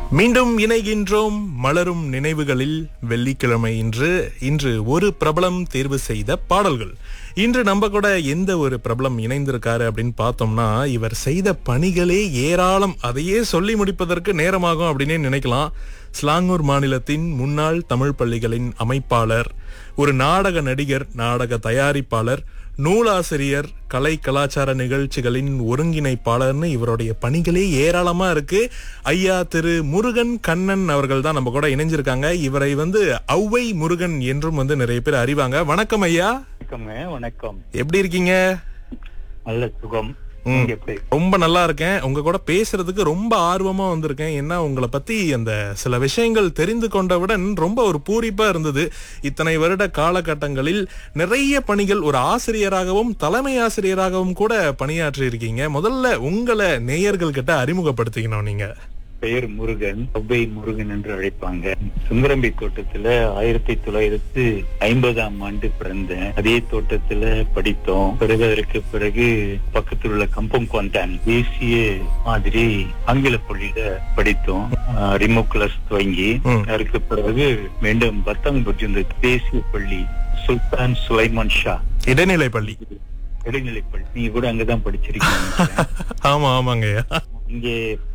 மீண்டும் இணைகின்றோம் மலரும் நினைவுகளில் வெள்ளிக்கிழமை இன்று இன்று ஒரு பிரபலம் தேர்வு செய்த பாடல்கள் இன்று நம்ம கூட எந்த ஒரு பிரபலம் இணைந்திருக்காரு அப்படின்னு பார்த்தோம்னா இவர் செய்த பணிகளே ஏராளம் அதையே சொல்லி முடிப்பதற்கு நேரமாகும் அப்படின்னே நினைக்கலாம் ஸ்லாங்கூர் மாநிலத்தின் முன்னாள் தமிழ் பள்ளிகளின் அமைப்பாளர் ஒரு நாடக நடிகர் நாடக தயாரிப்பாளர் நூலாசிரியர் கலை கலாச்சார நிகழ்ச்சிகளின் ஒருங்கிணைப்பாளர்னு இவருடைய பணிகளே ஏராளமா இருக்கு ஐயா திரு முருகன் கண்ணன் அவர்கள் தான் நம்ம கூட இணைஞ்சிருக்காங்க இவரை வந்து ஔவை முருகன் என்றும் வந்து நிறைய பேர் அறிவாங்க வணக்கம் ஐயா வணக்கங்க வணக்கம் எப்படி இருக்கீங்க நல்ல சுகம் ம். நீங்க எப்படி ரொம்ப நல்லா இருக்கேன் உங்க கூட பேசுறதுக்கு ரொம்ப ஆர்வமா வந்திருக்கேன் ஏன்னா உங்களை பத்தி அந்த சில விஷயங்கள் தெரிந்து கொண்டவுடன் ரொம்ப ஒரு பூரிப்பா இருந்தது இத்தனை வருட காலகட்டங்களில் நிறைய பணிகள் ஒரு ஆசிரியராகவும் தலைமை ஆசிரியராகவும் கூட பணியாற்றி இருக்கீங்க முதல்ல உங்களை நேயர்கள் கிட்ட அறிமுகப்படுத்திக்கணும் நீங்க பெயர் முருகன் ஒவ்வை முருகன் என்று அழைப்பாங்க சுந்தரம்பி தோட்டத்துல ஆயிரத்தி தொள்ளாயிரத்து ஐம்பதாம் ஆண்டு பிறந்தேன் அதே தோட்டத்துல படித்தோம் பிறகு அதற்கு பிறகு பக்கத்தில் உள்ள கம்பம் குவாண்டான் தேசிய மாதிரி ஆங்கில பள்ளியில படித்தோம் ரிமோ கிளாஸ் துவங்கி ம். அதற்கு பிறகு மீண்டும் பத்தாம் இந்த தேசிய பள்ளி சுல்தான் சுலைமான் ஷா இடைநிலை பள்ளி இடைநிலை பள்ளி நீங்க கூட அங்கதான் படிச்சிருக்கீங்க ஆமா ஆமாங்க ஐயா இங்கே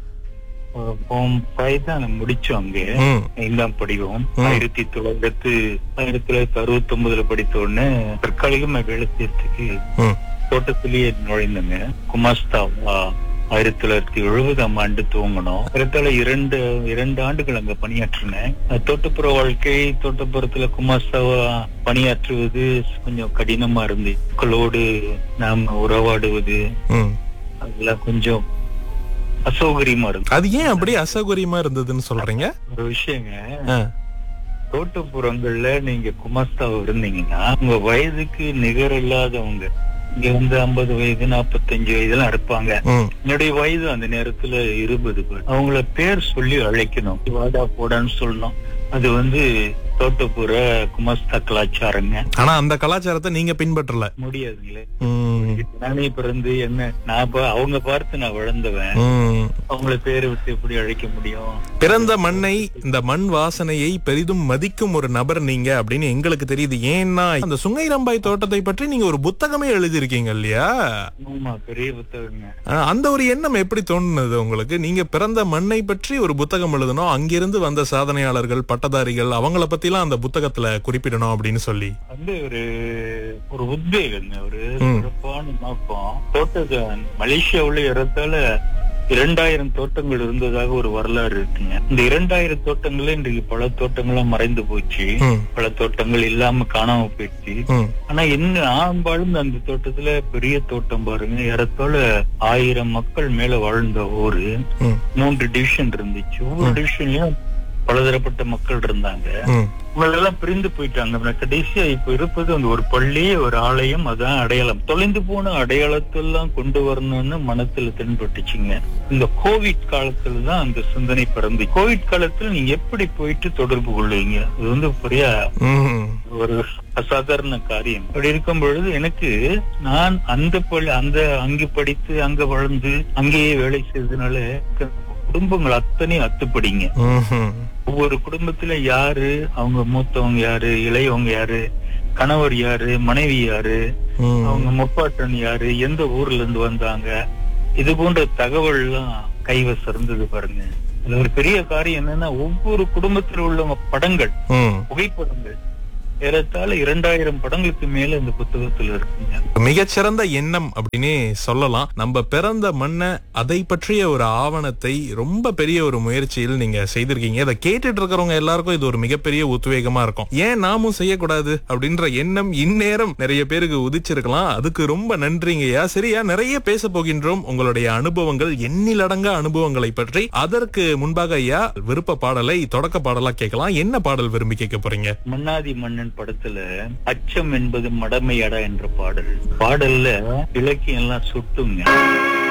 தான் முடிச்சோம் அங்கே ம், ஐந்தாம் படிவோம் ம். ஆயிரத்தி தொள்ளாயிரத்து ஆயிரத்தி தொள்ளாயிரத்தி அறுபத்தி ஒன்பதுல படித்த உடனே தற்காலிகமா வேலை செய்யறதுக்கு ம், தோட்டத்திலேயே நுழைந்தங்க குமாஸ்தாவா ஆயிரத்தி தொள்ளாயிரத்தி எழுபதாம் ஆண்டு துவங்கணும் ஏறத்தாழ இரண்டு இரண்டு ஆண்டுகள் அங்க பணியாற்றினேன் அஹ் தோட்டப்புற வாழ்க்கை தோட்டப்புறத்துல குமாஸ்தாவா பணியாற்றுவது கொஞ்சம் கடினமா இருந்து மக்களோடு நாம உறவாடுவது ம். அதெல்லாம் கொஞ்சம் அசௌகரியமா இருந்து அது ஏன் அப்படி அசௌகரியமா இருந்ததுன்னு சொல்றீங்க ஒரு விஷயங்க ஆ, தோட்டப்புறங்கள்ல நீங்க குமாஸ்தாவா இருந்தீங்கன்னா உங்க வயதுக்கு நிகர் இல்லாதவங்க இங்க வந்து ஐம்பது வயது நாற்பத்தஞ்சு வயதுலாம் இருப்பாங்க ம், என்னுடைய வயது அந்த நேரத்துல இருபது பேர் அவங்கள பேர் சொல்லி அழைக்கணும் வாடா போடான்னு சொல்லணும் அது வந்து தோட்டப்புற குமாஸ்தா கலாச்சாரங்க ஆனா அந்த கலாச்சாரத்தை நீங்க பின்பற்றல முடியாதுங்களே ம், நானே பிறந்து என்ன நான் பா- அவங்க பார்த்து நான் வளர்ந்தவன் ம். அவங்கள பேரை விட்டு எப்படி அழைக்க முடியும் பிறந்த மண்ணை இந்த மண் வாசனையை பெரிதும் மதிக்கும் ஒரு நபர் நீங்க அப்படின்னு எங்களுக்கு தெரியுது ஏன்னா அந்த சுங்கை ரம்பாய் தோட்டத்தை பற்றி நீங்க ஒரு புத்தகமே எழுதியிருக்கீங்க இல்லையா ஆமா பெரிய புத்தகங்க அஹ் அந்த ஒரு எண்ணம் எப்படி தோணுனது உங்களுக்கு நீங்க பிறந்த மண்ணை பற்றி ஒரு புத்தகம் எழுதணும் அங்கிருந்து வந்த சாதனையாளர்கள் பட்டதாரிகள் அவங்கள பத்திலாம் அந்த புத்தகத்துல குறிப்பிடணும் அப்படின்னு சொல்லி வந்து ஒரு ஒரு உத்வேகங்க ஒரு ம். சிறப்பான நோக்கம் தோட்டத்தை மலேசியாவுல ஏறத்தாழ இரண்டாயிரம் தோட்டங்கள் இருந்ததாக ஒரு வரலாறு இருக்குங்க இந்த இரண்டாயிரம் தோட்டங்கள்ல இன்றைக்கு பல தோட்டங்களா மறைந்து போச்சு ம், பல தோட்டங்கள் இல்லாம காணாம போயிடுச்சு ம், ஆனா என்ன நான் வாழ்ந்த அந்த தோட்டத்துல பெரிய தோட்டம் பாருங்க ஏறத்தாழ ஆயிரம் மக்கள் மேல வாழ்ந்த ஊரு ம், மூன்று டிவிஷன் இருந்துச்சு ஒவ்வொரு டிவிஷன்லயும் பலதரப்பட்ட மக்கள் இருந்தாங்க ம், இவங்களெல்லாம் பிரிந்து போயிட்டாங்க ஆனா கடைசியா இப்ப இருப்பது அந்த ஒரு பள்ளி ஒரு ஆலயம் அதான் அடையாளம் தொலைந்து போன அடையாளத்தெல்லாம் கொண்டு வரணும்னு மனத்துல தென்பட்டுச்சுங்க இந்த கோவிட் காலத்துல தான் அந்த சிந்தனை பிறந்து கோவிட் காலத்துல நீங்க எப்படி போயிட்டு தொடர்பு கொள்ளுவீங்க இது வந்து பெரிய ம், ஒரு அசாதாரண காரியம் அப்படி இருக்கும் பொழுது எனக்கு நான் அந்த பள்ளி அந்த அங்கு படித்து அங்க வளர்ந்து அங்கேயே வேலை செய்ததுனால குடும்பங்கள் அத்தனை அத்துப்படிங்க ம்ஹும். ஒவ்வொரு குடும்பத்துல யாரு அவங்க மூத்தவங்க யாரு இளையவங்க யாரு கணவர் யாரு மனைவி யாரு ம். அவங்க முப்பாட்டன் யாரு எந்த ஊர்ல இருந்து வந்தாங்க இது போன்ற தகவல் எல்லாம் கைவசம் இருந்தது பாருங்க இதுல ஒரு பெரிய காரியம் என்னன்னா ஒவ்வொரு குடும்பத்துல உள்ளவங்க படங்கள் ம். புகைப்படங்கள் ஏறத்தாழ இரண்டாயிரம் படங்களுக்கு மேல இந்த புத்தகத்துல இருக்குங்க மிகச்சிறந்த எண்ணம் அப்படின்னே சொல்லலாம் நம்ம பிறந்த மண்ணை அதை பற்றிய ஒரு ஆவணத்தை ரொம்ப பெரிய ஒரு முயற்சியில் நீங்க செய்திருக்கீங்க இதை கேட்டுட்டு இருக்கிறவங்க எல்லாருக்கும் இது ஒரு மிகப்பெரிய உத்வேகமா இருக்கும் ஏன் நாமும் செய்யக்கூடாது அப்படின்ற எண்ணம் இந்நேரம் நிறைய பேருக்கு உதிச்சிருக்கலாம் அதுக்கு ரொம்ப நன்றிங்கய்யா சரியா நிறைய பேச போகின்றோம் உங்களுடைய அனுபவங்கள் எண்ணிலடங்க அனுபவங்களை பற்றி அதற்கு முன்பாக ஐயா விருப்ப பாடலை தொடக்க பாடலா கேட்கலாம் என்ன பாடல் விரும்பி கேட்க போறீங்க மன்னாதி மன்னன் படத்துல அச்சம் என்பது மடமையடா என்ற பாடல் பாடல்ல இலக்கியம் எல்லாம் சுட்டுங்க